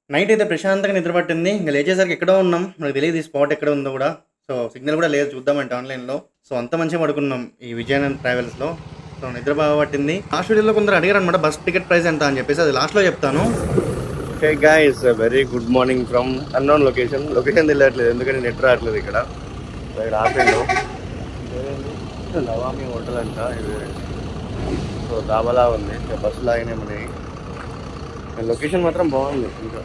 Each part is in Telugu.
నైట్ అయితే ప్రశాంతంగా నిద్ర పట్టింది ఇంకా లేచేసరికి ఎక్కడో ఉన్నాం మనకు తెలియదు ఈ స్పాట్ ఎక్కడ ఉందో కూడా సో సిగ్నల్ కూడా లేదు చూద్దామంటే ఆన్లైన్లో సో అంత మంచిగా పడుకున్నాం ఈ విజయనగరం ట్రావెల్స్లో సో నిద్ర బాగా పట్టింది లాస్ట్ వీడియోలో కొందరు అడిగారు అనమాట బస్ టికెట్ ప్రైస్ ఎంత అని చెప్పేసి అది లాస్ట్లో చెప్తాను hey guys very good morning from unknown location location తెలియట్లేదు ఎందుకంటే నెట్ రావట్లేదు ఇక్కడ సో ఇక్కడ ఆపిండు నవామి హోటల్ అంట ఇది సో దాబాలా ఉంది ఇంకా బస్సు లాగానే మనకి లొకేషన్ మాత్రం బాగుంది ఇంకా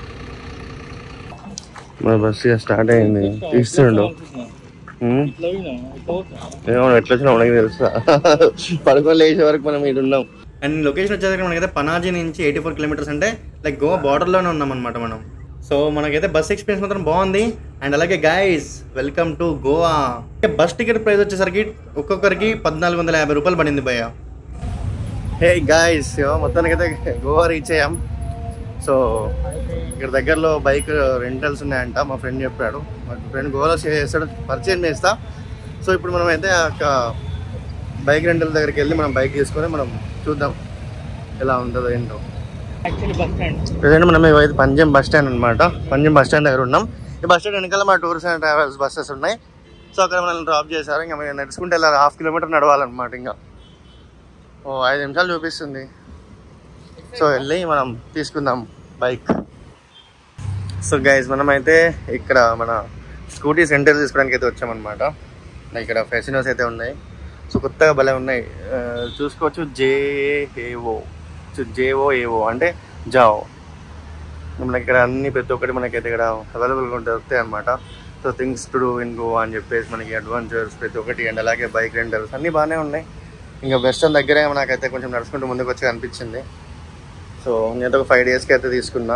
మన బస్సు ఇక స్టార్ట్ అయింది తీస్తుండు హ్మ్? ఏమో ఎట్లా వచ్చినా మనకి తెలుసా పడుకొని లేచే వరకు మనం ఇక్కడ ఉన్నాం అండ్ లొకేషన్ వచ్చేసరికి మనకైతే పనాజీ నుంచి ఎయిటీ ఫోర్ కిలోమీటర్స్ అంటే లైక్ గోవా బార్డర్లోనే ఉన్నాం అనమాట మనం సో మనకైతే బస్ ఎక్స్పీరియన్స్ మాత్రం బాగుంది అండ్ అలాగే guys welcome to Goa bus ticket price వచ్చేసరికి ఒక్కొక్కరికి పద్నాలుగు వందల యాభై రూపాయలు పడింది భయ్య హే గాయస్ మొత్తానికి అయితే గోవా రీచ్ అయ్యాం సో ఇక్కడ దగ్గరలో బైక్ రెంటల్స్ ఉన్నాయంట మా ఫ్రెండ్ చెప్పాడు మా ఫ్రెండ్ గోవాలో షేర్ చేస్తాడు పరిచయం చేస్తా సో ఇప్పుడు మనం అయితే ఆ బైక్ రెంటల్ దగ్గరికి వెళ్ళి మనం బైక్ తీసుకొని మనం చూద్దాం ఎలా ఉంటుందో ఏంటో ప్రజెంట్ మనం ఇవైతే పంజం బస్ స్టాండ్ అనమాట పంజం బస్ స్టాండ్ దగ్గర ఉన్నాం ఈ బస్ స్టాండ్ వెనకాల మా టూర్స్ అండ్ ట్రావెల్స్ బస్సెస్ ఉన్నాయి సో అక్కడ మనల్ని డ్రాప్ చేశారు ఇంకా మేము నడుచుకుంటే వెళ్ళాలి హాఫ్ కిలోమీటర్ నడవాలన్నమాట ఇంకా ఓ ఐదు నిమిషాలు చూపిస్తుంది సో వెళ్ళి మనం తీసుకుందాం బైక్ సో గైజ్ మనం అయితే ఇక్కడ మన స్కూటీ సెంటర్ తీసుకోవడానికి అయితే వచ్చామన్నమాట ఇక్కడ ఫెసినోస్ అయితే ఉన్నాయి సో కొత్తగా భలే ఉన్నాయి ఆ, చూసుకోవచ్చు జేఏఓ జేఓ ఏఓ అంటే జాओ మనకి ఇక్కడ అన్ని ప్రతి ఒక్కటి మనకైతే ఇక్కడ అవైలబుల్గా ఉంటాయి దొరుకుతాయి అనమాట so things to do in Goa అని చెప్పేసి మనకి అడ్వెంచర్స్ ప్రతి ఒక్కటి అండ్ అలాగే బైక్ రెంటల్స్ అన్నీ బాగానే ఉన్నాయి ఇంకా వెస్టర్న్ దగ్గరే నాకైతే కొంచెం నడుచుకుంటూ ముందుకు వచ్చి అనిపించింది సో నేనైతే ఒక ఫైవ్ డేస్కి అయితే తీసుకున్నా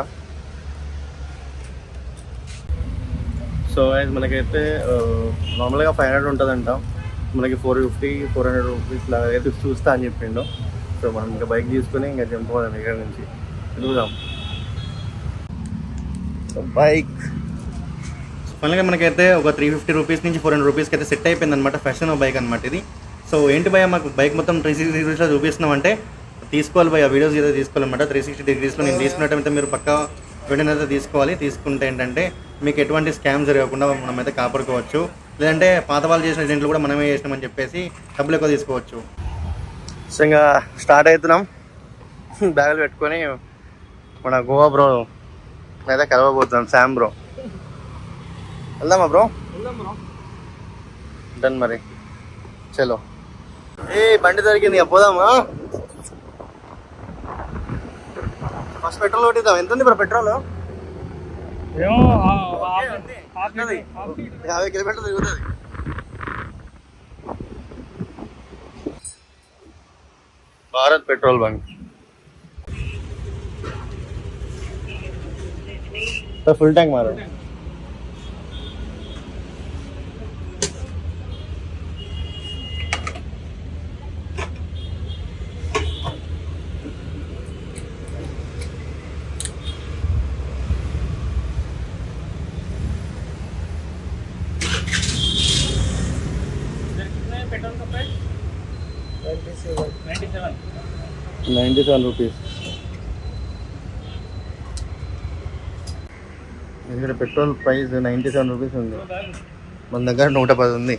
సో అది మనకైతే నార్మల్గా ఫైవ్ హండ్రెడ్ ఉంటుందంట మనకి four fifty four hundred rupees లాగా అయితే చూస్తా అని చెప్పిండు సో మనం ఇంకా బైక్ తీసుకుని ఇంకా జంప్ అవుదాం ఇక్కడ నుంచి తిరుగుదాం సో బైక్ ఫైనల్గా మనకైతే ఒక త్రీ ఫిఫ్టీ రూపీస్ నుంచి ఫోర్ హండ్రెడ్ రూపీస్కి అయితే సెట్ అయిపోయింది అనమాట ఫ్యాషన్ బైక్ అనమాట ఇది సో ఏంటి భయ మాకు బైక్ మొత్తం త్రీ సిక్స్టీ డిగ్రీస్లో చూపిస్తున్నాం అంటే తీసుకోవాలి భయ వీడియోస్ ఏదో తీసుకోవాలన్నమాట త్రీ సిక్స్టీ డిగ్రీస్లో నేను తీసుకున్నట్టయితే మీరు పక్క వెంటనే అయితే తీసుకోవాలి తీసుకుంటే ఏంటంటే మీకు ఎటువంటి స్కామ్ జరగకుండా మనం అయితే కాపాడుకోవచ్చు లేదంటే పాత వాళ్ళు చేసిన ఏజెంట్లు కూడా మనమే చేసినామని చెప్పేసి డబ్బులు ఎక్కువ తీసుకోవచ్చు సో ఇంకా స్టార్ట్ అవుతున్నాం బ్యాగులు పెట్టుకొని మన గోవా బ్రో అయితే కలవబోతున్నాం శామ్ బ్రో వెళ్దామా బ్రో డన్ మరి చలో ఏ బండి దొరికింది ఇక పోదామా ఫస్ట్ పెట్రోల్ కొట్టిద్దాం ఎంత ఉంది బ్రో పెట్రోల్ యాభై కిలోమీటర్లు తిరుగుతుంది Bharat petrol bunk full tank మారు నైంటీ సెవెన్ రూపీస్ ఇక్కడ petrol price ninety seven rupees ఉంది మన దగ్గర నూట పది ఉంది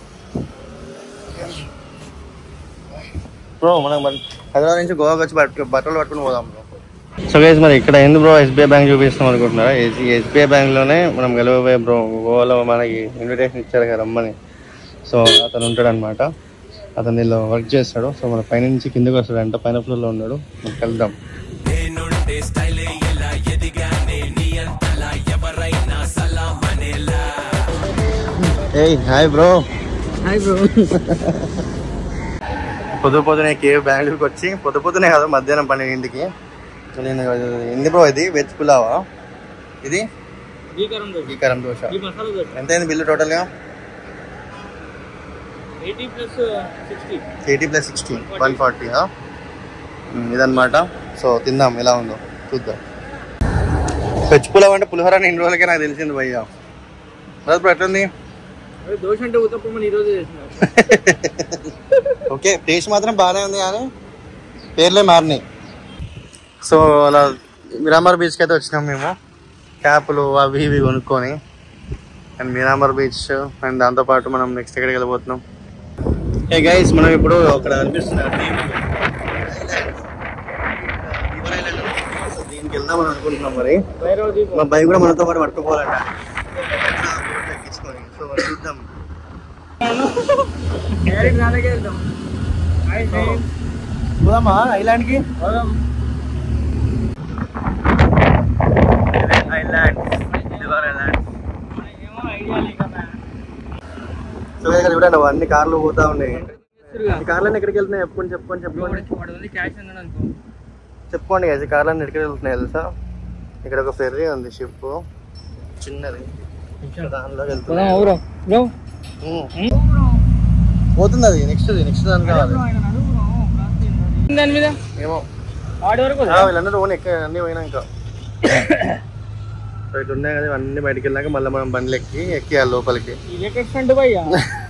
బ్రో మనం మన హైదరాబాద్ నుంచి గోవాకి వచ్చి బట్ బట్టలు పట్టుకుని పోదాం బ్రో సో గైస్ మరి ఇక్కడ ఎందుకు బ్రో ఎస్బీఐ బ్యాంక్ చూపిస్తాం అనుకుంటున్నారా ఎస్బీఐ బ్యాంక్లోనే మనం గెలవబోయే బ్రో గోవాలో మనకి ఇన్విటేషన్ ఇచ్చారు కదా రమ్మని సో అతను ఉంటాడు అనమాట అతను దీనిలో వర్క్ చేస్తాడు సో మన పైన నుంచి కిందకి వస్తాడంట పైన ఫ్లోర్లో ఉన్నాడు మనం వెళ్దాం ఏయ్ హాయ్ బ్రో హాయ్ బ్రో పొద్దు పొద్దునే కేవ్ బెంగళూరుకి వచ్చి పొద్దు పొద్దునే కాదు మధ్యాహ్నం పన్నెండింటికి నేను ఎందు బ్రో ఇది వెజ్ పులావా ఇది బీకారం దోశ ఈ కరం దోశ ఈ మసాలా దోశ ఎంత అయింది బిల్లు టోటల్గా eighty plus sixty eighty plus sixty one forty ఇదన్నమాట సో తిందాం ఎలా ఉందో చూద్దాం వెజ్ పులావ్ అంటే పులిహోర అని ఇన్ని రోజులకే నాకు తెలిసింది భయ్యా అదే ఇప్పుడు ఎట్లుంది అదే దోశ అంటే ఉత్తప్పం మన ఈరోజు చేసిన ఓకే టేస్ట్ మాత్రం బాగానే ఉంది కానీ పేర్లే మారినాయి సో అలా మిరామర్ బీచ్కి అయితే వచ్చినాం మేము క్యాపులు అవి ఇవి కొనుక్కొని అండ్ మిరామర్ బీచ్ అండ్ దాంతోపాటు మనం నెక్స్ట్ ఎక్కడికి వెళ్ళిపోతున్నాం ఏ గైస్ మనం ఇప్పుడు అక్కడ అనిపిస్తుంది దీనికి వెళ్దాం అని అనుకుంటున్నాం మరి భైరవ దీపం మా బైక్ కూడా మనతో పాటు పట్టుకోవాలంట ఎక్కించుకొని సో మరి చూద్దాం డైరెక్ట్ నాన్నకే వెళ్తాం హాయ్ ఫ్రెండ్స్ పోదామా ఐలాండ్కి పోదాం ఐలాండ్ ఐలాండ్ ఏమో ఐడియా లేకన్నా సో ఇక్కడ చూడండి అన్ని కార్లు పోతా ఉన్నాయి చేస్తురుగా. ఈ కార్లన్నీ ఎక్కడికి వెళ్తున్నాయి చెప్పుకొని చెప్పుకొని చెప్పుకోండి వాడు- వాడు ఉంది క్యాష్ ఉన్నాడు అనుకో చెప్పుకోండి guys, ఈ కార్లన్నీ ఎక్కడికి వెళ్తున్నాయి తెలుసా ఇక్కడ ఒక ఫెర్రీ ఉంది షిప్ చిన్నది దానిలో పోదాం వెళ్తున్నాయి ఎవరో బ్రో ఉమ్. పోతుంది అది నెక్స్ట్ నెక్స్ట్ దాని కావాలి దాని మీద ఏమో ఆడి వరకు ఆ, వీళ్ళందరూ ఓన్ ఎక్క అన్నీ పోయినాక సో ఇట్లా ఉన్నాయి కదా ఇవన్నీ బయటికి వెళ్ళాక మళ్ళీ మనం బండ్లు ఎక్కి ఎక్కియాలి లోపలికి ఇది ఎక్కడ ఫ్రంట్ భయ్యా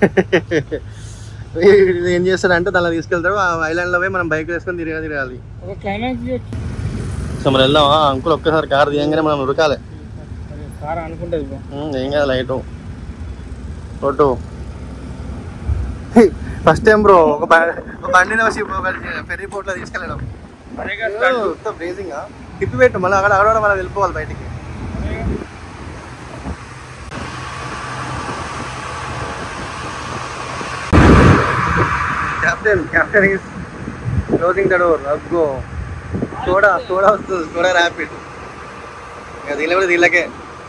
ఇది ఏం చేస్తాడంటే దానిలో తీసుకెళ్తాడు ఆ ఐలాండ్ లో పోయి మనం బైక్ వేసుకొని తిరగా తిరగాలి ఒక క్లైమాక్స్ సో మరి వెళ్దాం అంకుల్ ఒక్కసారి కార్ తీయంగానే మనం ఉరకాలి కార్ అనుకుంటది బ్రో ఉమ్, ఏం కాదు light photo first time bro ఒక బ- ఒక బండిని వచ్చి ఒక ఫెర్రీ పోర్ట్ లో తీసుకెళ్ళడం అదే కదా బ్రేజింగ్ తిప్పి పెట్టు మళ్ళీ అక్కడ అక్కడ మనం వెళ్ళిపోవాలి బయటికి captain captain is closing the door let's go soda soda వస్తుంది సోడా ర్యాపిడ్ ఇక దీనిలో కూడా దీనిలోకే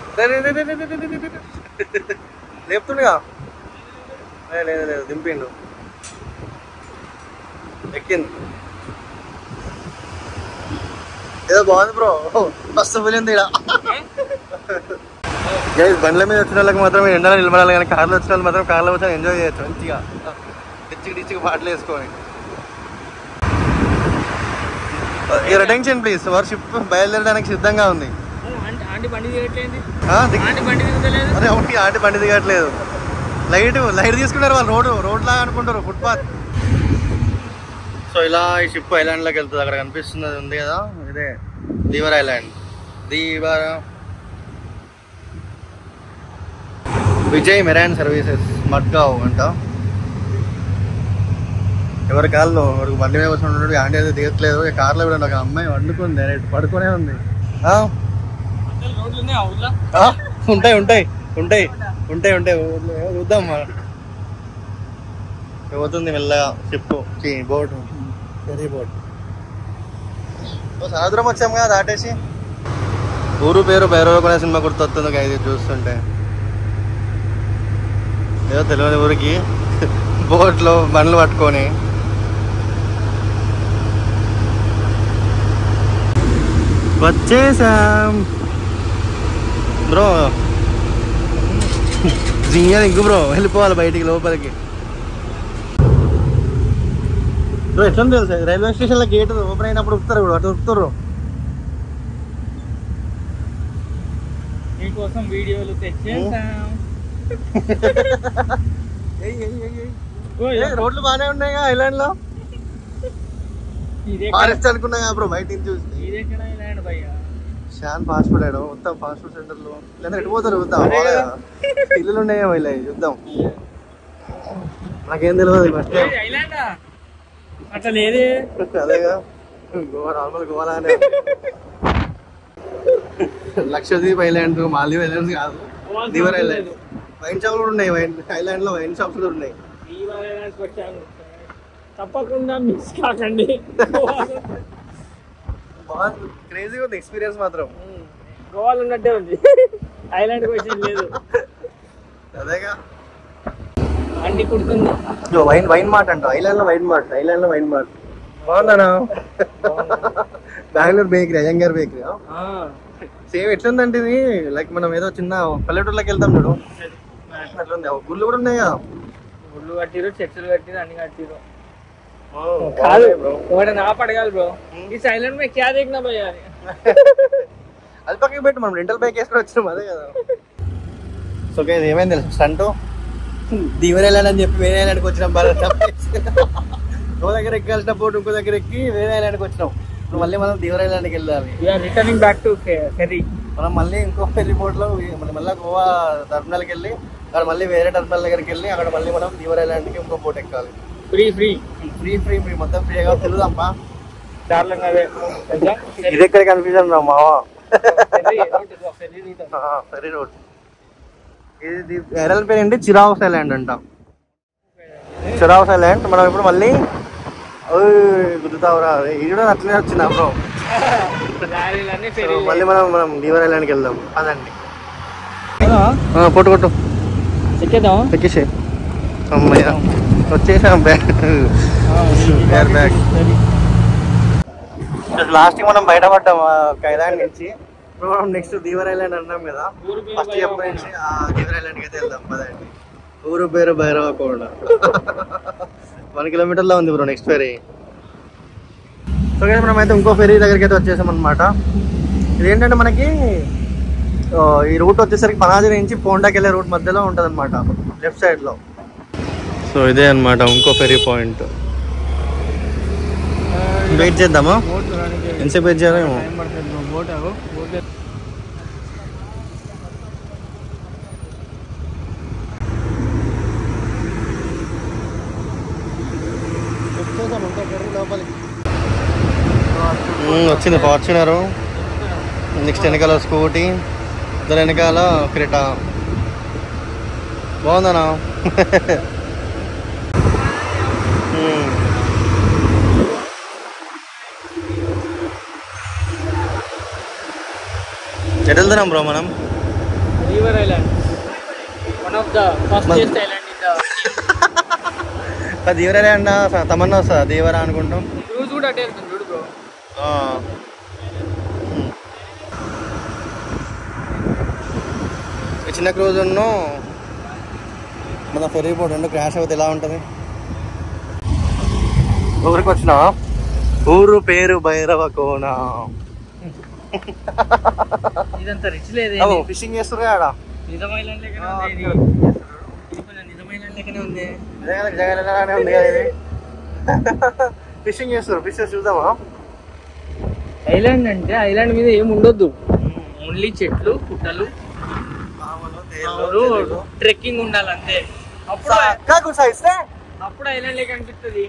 లేపుతుండగా లే- లేదు లేదు దింపిండు ఎక్కింది ఏదో బాగుంది బ్రో మస్తు ఫీలింది ఇక్కడ గైస్ బండ్ల మీద వచ్చిన వాళ్ళకి మాత్రం ఎండలో నిలబడాలి కానీ కార్లో వచ్చిన వాళ్ళు మాత్రం కార్లో వచ్చి ఎంజాయ్ చేయొచ్చు మంచిగా డిచ్చికి డిచ్చికి పాటలు వేసుకొని యూర్ అటెన్షన్ ప్లీజ్ వారు షిప్ బయలుదేరడానికి సిద్ధంగా ఉంది ఆంటీ ఆంటీ బండి దిగట్లేదు ఆ, దిగ్- ఆంటీ బండి దిగుతలేదు అరే ఒకటి ఆంటీ బండి దిగట్లేదు లైట్ లైట్ తీసుకున్నారు వాళ్ళు రోడ్ రోడ్ లాగా అనుకుంటారు ఫుట్పాత్ సో ఇలా ఈ షిప్ ఐలాండ్ లోకి వెళ్తుంది అక్కడ కనిపిస్తుంది అది ఉంది కదా ఇదే Divar island Divar Vijay marine services Madgaon అంట ఎవరి కాళ్ళు ఎవరికి బండి మీద కూర్చుంటున్నాడు ఆంటీ అయితే దిగట్లేదు ఈ కార్లో కూడా ఒక అమ్మాయి వండుకుంది డైరెక్ట్ పడుకునే ఉంది ఆ? రోడ్లు ఉన్నాయి ఆ ఊర్లో ఆ? ఉంటాయి ఉంటాయి ఉంటాయి ఉంటాయి ఉంటాయి ఊర్లో చూద్దాం మనం పోతుంది మెల్లగా చెప్పు బోట్ ఫెరీ బోట్ సముద్రం వచ్చాం కదా దాటేసి ఊరు పేరు భైరవ కొనే సినిమా గుర్తొస్తుంది ఇది చూస్తుంటే ఏదో తెలియని ఊరికి బోట్లో బండ్లు పట్టుకొని వచ్చేసాం బ్రో జింగా ఇంకు బ్రో వెళ్ళిపోవాలి బయటికి లోపలికి బ్రో ఎట్లా తెలుసా రైల్వే స్టేషన్లో గేట్ ఓపెన్ అయినప్పుడు ఉరుకుతారు ఇప్పుడు అటు ఉరుకుతారు మీకోసం వీడియోలు తెచ్చేసాం ఓ, ఏ, రోడ్లు బాగానే ఉన్నాయి ఐలాండ్ లో ఇదే ఫారెస్ట్ అనుకున్నా కదా బ్రో బయట నుంచి చూసి ఇదెక్కడ ల్యాండ్ భయ్యా షాన్ ఫాస్ట్ ఫుడ్ ఆడు మొత్తం ఫాస్ట్ ఫుడ్ సెంటర్ లో లేదా ఎటు పోతారు చూద్దాం అదే కదా. ఇల్లులు ఉన్నాయేమో ఇలా చూద్దాం నాకేం తెలియదు ఫస్ట్ టైం ఐలాండా అట్లా లేదే అదేగా గోవా నార్మల్ గోవాలానే లక్షద్వీప్ ఐలాండ్ మాల్దీవ్ ఐలాండ్స్ కాదు దివర్ ఐలాండ్ వైన్ షాప్లు కూడా ఉన్నాయి వైన్ ఐలాండ్ లో వైన్ షాప్స్ కూడా ఉన్నాయి ఈ ఐలాండ్కి వచ్చాను తప్పకుండా మిస్ కాకండి బాగుంది క్రేజీగా ఉంది ఎక్స్పీరియన్స్ మాత్రం గోవాలో ఉన్నట్టే ఉంది ఐలాండ్కి వచ్చేది లేదు అదేగా అంటి కుడుతుంది వైన్ వైన్ మార్ట్ అంట ఐలాండ్ లో వైన్ మార్ట్ ఐలాండ్ లో వైన్ మార్ట్ బాగుందనా Bengaluru bakery Iyengar bakery same ఎట్లుందంటే ఇది లైక్ మనం ఏదో చిన్న పల్లెటూరులోకి వెళ్తాం చూడు అట్లుంది ఓ గుళ్ళు కూడా ఉన్నాయా గుళ్ళు కట్టిరు చర్చలు కట్టిరు అన్ని కట్టిరు కాదు ఒకటి నా పడగాలి బ్రో ఈ సైలెంట్ మే క్యా దేఖనా భయ్యా అది పక్కకి పెట్టి మనం రెంటల్ బైక్ వేసుకొని వచ్చినాం అదే కదా సో ఇది ఏమైంది తెలుసు స్టంట్ దీవెన వెళ్ళాలని చెప్పి వేరే ఐలాండ్కి వచ్చినాం బాగా తప్పేసి. ఓ దగ్గర ఎక్కాల్సిన పోటు ఇంకో దగ్గర ఎక్కి వేరే ఐలాండ్కి వచ్చినాం ఇప్పుడు మళ్ళీ మనం దీవర్ ఐలాండ్కి వెళ్ళాలి we're returning back to ferry మనం మళ్ళీ ఇంకో ఫెర్రీ బోట్లో మనం మళ్ళీ గోవా టర్మినల్కి వెళ్ళి అక్కడ మళ్ళీ వేరే టర్మినల్ దగ్గరికి వెళ్ళి అక్కడ మళ్ళీ మనం దీవర్ ఐలాండ్కి ఇంకో బోట్ ఎక్కాలి free free free free free మొత్తం ఫ్రీగా తెలుదమ్మా దారులంగా అదే తెలుసా? ఇది ఎక్కడ కన్ఫ్యూజన్ రా మావా ఫెర్రీ route ఇదిగో, ఫెర్రీ route అది. ఫెర్రీ రోడ్ ఇది ఐలాండ్ పేరు ఏంటి చిరావుస్ ఐలాండ్ అంట చిరావుస్ ఐలాండ్ మనం ఇప్పుడు మళ్ళీ ఓయ్, గుద్దుతావురా ఇది కూడా అట్లనే వచ్చింది బ్రో లారీలన్నీ సో ఫెర్రీ మళ్ళీ మనం మనం దీవర్ ఐలాండ్కి వెళ్దాం అదండి పొట్టు కొట్టు ఎక్కేద్దాం ఎక్కేసే అమ్మయ్య వచ్చేసాం బ్యాగ్ బ్యాగ్ బ్యాగ్ లాస్ట్ మనం బయటపడ్డాం ఆ ఒక ఐలాండ్ నుంచి ఇప్పుడు మనం నెక్స్ట్ దీవర్ ఐలాండ్ అన్నాం కదా ఊరు పేరు ఫస్ట్ చెప్ప నుంచి ఆ దీవర్ ఐలాండ్కి అయితే వెళ్దాం పదండి ఊరు పేరు భైరవ కోడ వన్ కిలోమీటర్లో ఉంది bro next ferry so guys, మనం అయితే ఇంకో ఫెరీ దగ్గరికి అయితే వచ్చేసాం అనమాట ఇదేంటంటే మనకి ఆ, ఈ రూట్ వచ్చేసరికి పనాజీ నుంచి పోండాకి వెళ్ళే రూట్ మధ్యలో ఉంటుంది అనమాట లెఫ్ట్ సైడ్లో సో ఇదే అనమాట ఇంకో ఫెరీ పాయింట్ వెయిట్ చేద్దామా బోట్ రానికి ఎంతసేపు వెయిట్ చేయాలేమో టైం పడుతుంది బ్రో బోట్ ఆగు బోట్ ఉమ్, వచ్చింది ఫార్చునర్ నెక్స్ట్ వెనకాల స్కూటీ దాని వెనకాల క్రెటా బాగుందనా ఉమ్. ఎటు వెళ్తున్నాం బ్రో మనం river island one of the first మన- ఐలాండ్ ఇన్ ద దీవరే అన్న తమన్నా వస్తుందా దీవరా అనుకుంటాం క్రూజ్ కూడా అటే వెళ్తుంది చూడు బ్రో ఆ. ఉమ్. ఈ చిన్న క్రూజ్ ఉన్ను మన ఫెరీ బోట్ రెండు క్రాష్ అవుతే ఎలా ఉంటుంది ఊరికి వచ్చినా ఊరు పేరు భైరవ కోన ఇదంతా రిచ్ లేదే ఫిషింగ్ చేస్తున్నారు ఆడ నిజం ఐలాండ్ లెక్కనే ఆ, ఉంది ఇది అక్కడ. ఇది కొంచెం నిజం ఐలాండ్ లెక్కనే ఉంది జగన్ జగన్ ఉంది కదా ఇది ఫిషింగ్ చేస్తారు ఫిష్ చూద్దామా ఐలాండ్ అంటే ఐలాండ్ మీద ఏం ఉండొద్దు ఓన్లీ చెట్లు పుట్టలు ట్రెక్కింగ్ ఉండాలి అంతే అప్పుడు కాకు సాయిస్తే అప్పుడు ఐలాండ్ లెక్క అనిపిస్తుంది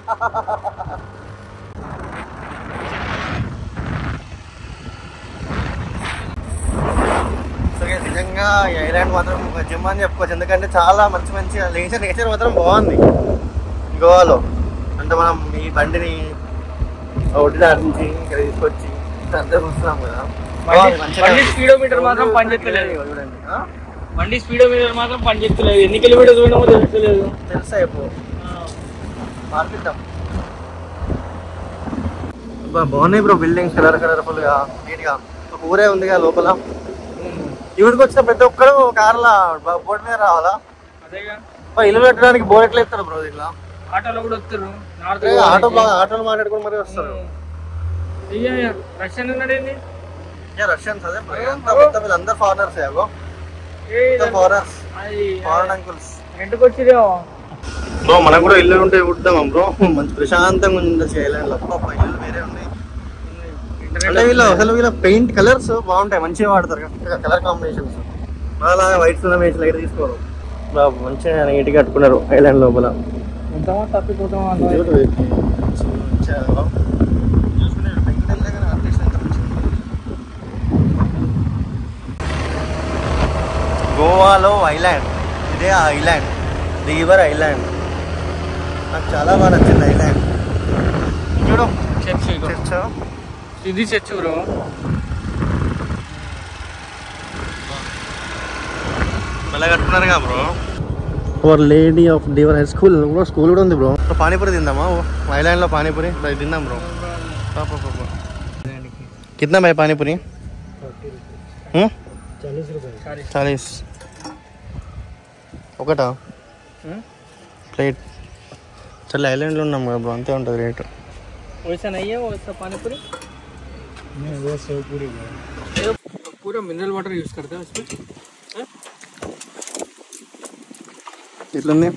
సో ఇక నిజంగా ఈ ఐలాండ్ మాత్రం ఒక జిమ్ అని చెప్పుకోవచ్చు ఎందుకంటే చాలా మంచి మంచి నేచర్ నేచర్ మాత్రం బాగుంది గోవాలో అంటే మనం ఈ బండిని ఒడిదారి నుంచి ఇక్కడ తీసుకొచ్చి అంతా చూస్తున్నాం కదా బాగుంది, మంచిగా బండి ఉంది. స్పీడోమీటర్ మాత్రం పనిచేస్తలేదు చూడండి ఆ? బండి స్పీడోమీటర్ మాత్రం పనిచేస్తలేదు ఎన్ని కిలోమీటర్స్ పోయినామో తెలుస్తలేదు తెలుసా చెప్పు మార్పిద్దాం అబ్బా, బాగున్నాయి బ్రో బిల్డింగ్స్ కలర్ కలర్ఫుల్ గా నీట్ గా ఒక ఊరే ఉందిగా లోపల ఇవిడికి వచ్చిన ప్రతి ఒక్కరు కార్లా బోర్డు మీద రావాలా అదేగా అబ్బా, ఇల్లు పెట్టడానికి బోర్ ఎట్లా ఇస్తారు బ్రో ఇట్లా ఆటోలో కూడా వస్తారు నార్త్ ఏ, ఆటో బా- ఆటోలు మాట్లాడుకుని మరి వస్తారు అయ్యా రష్యన్ ఉన్నాడేంది ఏ, రష్యన్స్ అదే బ్రో. అంతా మొత్తం వీళ్ళందరూ ఫారినర్స్ ఏగో ఏ, ఫారినర్స్ అది ఫారిన్ అంకుల్స్ రెంట్కి వచ్చిరేమో బ్రో మనకు కూడా ఇల్లు ఉంటే ఉడతామా బ్రో మంచి ప్రశాంతంగా ఉండొచ్చు ఐలాండ్ లో అబ్బా, ఇల్లు వేరే ఉన్నాయి అంటే వీళ్ళు అసలు వీళ్ళ పెయింట్ కలర్స్ బాగుంటాయి మంచిగా వాడతారు కలర్ కాంబినేషన్స్ అలా వైట్ వేసి లైట్ తీసుకోరు బా, మంచిగా నీట్గా కట్టుకున్నారు ఐలాండ్ లోపల ఎంతమో తప్పిపోతాం గోవాలో ఐలాండ్ ఇదే ఆ ఐలాండ్ రివర్ ఐలాండ్ నాకు చాలా బాగా నచ్చింది ఐలాండ్ చూడు చర్చ్ చర్చ్ ఇది చర్చ్ బ్రో మళ్ళీ కట్టుకున్నారుగా bro for lady of Divar high school bro school కూడా ఉంది బ్రో పానీపూరి తిందామా ఐలాండ్లో పానీపూరి బై తిందాం బ్రో పాప పాప కిतना भाई पानीपुरी हम्म? चालीस ఒకటా ప్లేట్ చాలా ఐలాండ్లో ఉన్నాం కదా బ్రో అంతే ఉంటుంది రేటు वैसा नहीं है वैसा पानी पूरी नहीं वो सेव पूरी पूरा मिनरल वाटर यूज करते हैं उसमें हाँ? ఎట్లుంది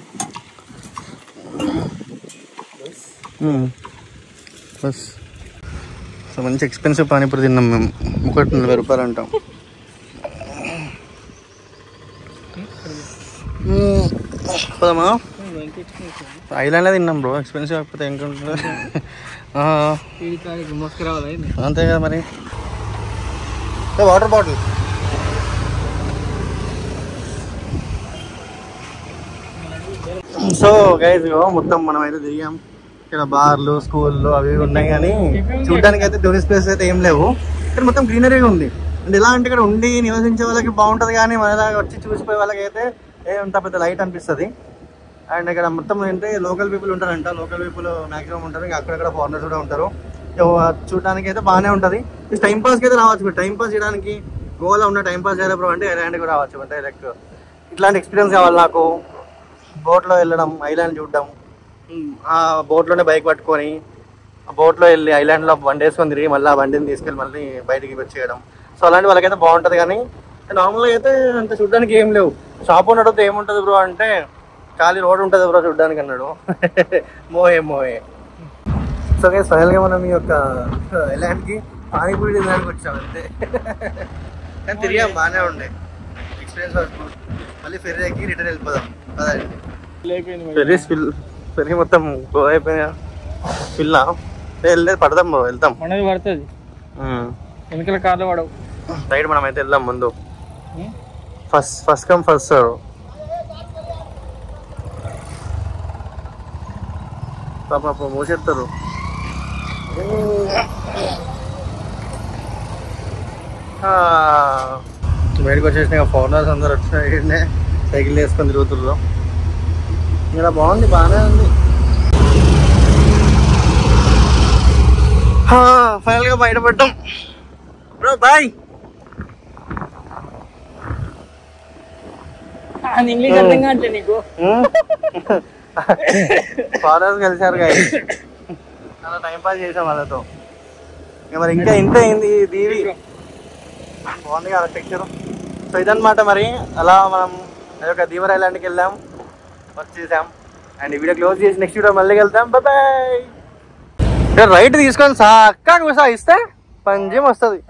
బస్ సో మంచి ఎక్స్పెన్సివ్ పానీపూరి తిన్నాం మేము ఒకటి నలభై రూపాయలు అంటాం మ్మ్. పోదామా ఐలాండ్లో తిన్నాం బ్రో ఎక్స్పెన్సివ్ కాకపోతే ఇంకుంటుంది మోసుకురావాలా అంతే కదా మరి వాటర్ బాటిల్ సో గైజ్ మొత్తం మనం అయితే తిరిగాం ఇక్కడ బార్లు స్కూళ్ళు అవి ఇవి ఉన్నాయి కానీ చూడడానికి అయితే టూరిస్ట్ ప్లేస్ అయితే ఏం లేవు ఇక్కడ మొత్తం గ్రీనరీగా ఉంది అంటే ఎలా అంటే ఇక్కడ ఉండి నివసించే వాళ్ళకి బాగుంటుంది కానీ మనలాగా వచ్చి చూసిపోయే వాళ్ళకి అయితే ఏమంత పెద్ద లైట్ అనిపిస్తుంది అండ్ ఇక్కడ మొత్తం ఏంటంటే లోకల్ పీపుల్ ఉంటారంట లోకల్ పీపుల్ మాక్సిమం ఉంటారు ఇంకా అక్కడక్కడ ఫారినర్స్ కూడా ఉంటారు సో చూడడానికి అయితే బాగానే ఉంటుంది టైం పాస్కి అయితే రావచ్చు టైం పాస్ చేయడానికి గోవాలో ఉన్న టైం పాస్ చేయాలి బ్రో అంటే ఐలాండ్కి రావచ్చు అంటే లైక్ ఇట్లాంటి ఎక్స్పీరియన్స్ కావాలి నాకు బోట్లో వెళ్ళడం ఐలాండ్ చూడడం ఆ బోట్లోనే బైక్ పట్టుకొని ఆ బోట్లో వెళ్ళి ఐలాండ్లో బండి వేసుకొని తిరిగి మళ్ళీ ఆ బండిని తీసుకెళ్ళి మళ్ళీ బయటికి వచ్చేయడం సో అలాంటి వాళ్ళకైతే బాగుంటుంది కానీ నార్మల్గా అయితే అంత చూడడానికి ఏం లేవు షాప్ ఉన్నట్టు ఏముంటుంది బ్రో అంటే ఖాళీ రోడ్ ఉంటుంది బ్రో చూడడానికి అన్నాడు మోహే మోహే సో గైస్ ఫైనల్గా మనం ఈ యొక్క ఐలాండ్కి పానీపూరి తినడానికి వచ్చాం అంతే కానీ తిరిగాం బాగానే ఉండే ఎక్స్పీరియన్స్ వాజ్ గుడ్ మళ్ళీ ఫెర్రీ ఎక్కి రిటర్న్ వెళ్ళిపోదాం అదండి లేకపోయింది ఫెర్రీ ఫిల్ ఫెర్రీ మొత్తం గో అయిపోయినా ఫిల్ వెళ్ళలేదు పడదాం బ్రో వెళ్తాం మనది పడుతుంది వెనకాల కార్లో పడవు రైడ్ మనం అయితే వెళ్దాం ముందు first first come first sir పాప పాప మోసేస్తారు బయటకు వచ్చేసిన ఫారినర్స్ అందరు వచ్చిన సైకిల్ వేసుకొని తిరుగుతున్నారు ఇలా బాగుంది బాగానే ఉంది ఫైనల్గా బయటపడ్డాం బ్రో బాయ్ ఇంగ్లీష్ అర్థం కావట్లే నీకు ఫారెస్ట్ కలిసారు guys. చాలా టైం పాస్ చేసాం వాళ్ళతో ఇక మరి ఇంకా ఇంత అయింది దీవి బాగుంది కదా పిక్చర్ సో ఇదన్నమాట మరి అలా మనం ఆ యొక్క దీవర్ ఐలాండ్కి వెళ్ళాం వచ్చేసాం అండ్ ఈ వీడియో క్లోజ్ చేసి నెక్స్ట్ వీడియో మళ్ళీ వెళ్తాం బాయ్ రైట్ తీసుకొని చక్కగా ఇస్తే పంజం వస్తుంది